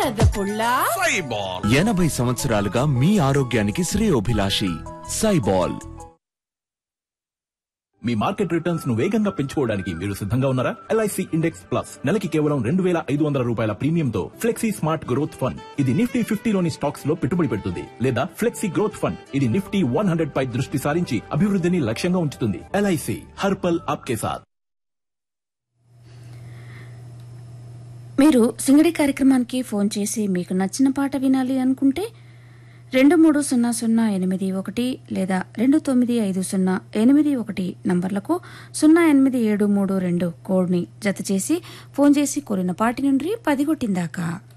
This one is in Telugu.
చెదపుళ్ళా సైబాల్ ఎనభై సంవత్సరాలుగా మీ ఆరోగ్యానికి శ్రేయోభిలాషి సైబాల్ మీ మార్కెట్ రిటర్న్స్ ను వేగంగా పెంచుకోవడానికి మీరు సిద్ధంగా ఉన్నారా ఎల్ఐసి ఇండెక్స్ ప్లస్ నెలకి కేవలం రెండు వేల ఐదు వందల రూపాయల ప్రీమియంతో ఫ్లెక్సీ స్మార్ట్ గ్రోత్ ఫండ్ ఇది నిఫ్టీ ఫిఫ్టీలోని స్టాక్స్ లో పెట్టుబడి పెడుతుంది లేదా ఫ్లెక్సీ గ్రోత్ ఫండ్ ఇది నిఫ్టీ వన్ హండ్రెడ్ పై దృష్టి సారించి అభివృద్ధిని లక్ష్యంగా ఉంచుతుంది ఎల్ఐసి హర్పల్ ఆప్కే సాథ్ మీరు సింగడి కార్యక్రమానికి ఫోన్ చేసి మీకు నచ్చిన పాట వినాలి అనుకుంటే రెండు మూడు సున్నా సున్నా ఎనిమిది ఒకటి లేదా రెండు తొమ్మిది ఐదు సున్నా ఎనిమిది ఒకటి నంబర్లకు సున్నా ఎనిమిది ఏడు మూడు రెండు కోడ్ని జత చేసి ఫోన్ చేసి కోరిన పాటి నుండి పది కొట్టిందాకా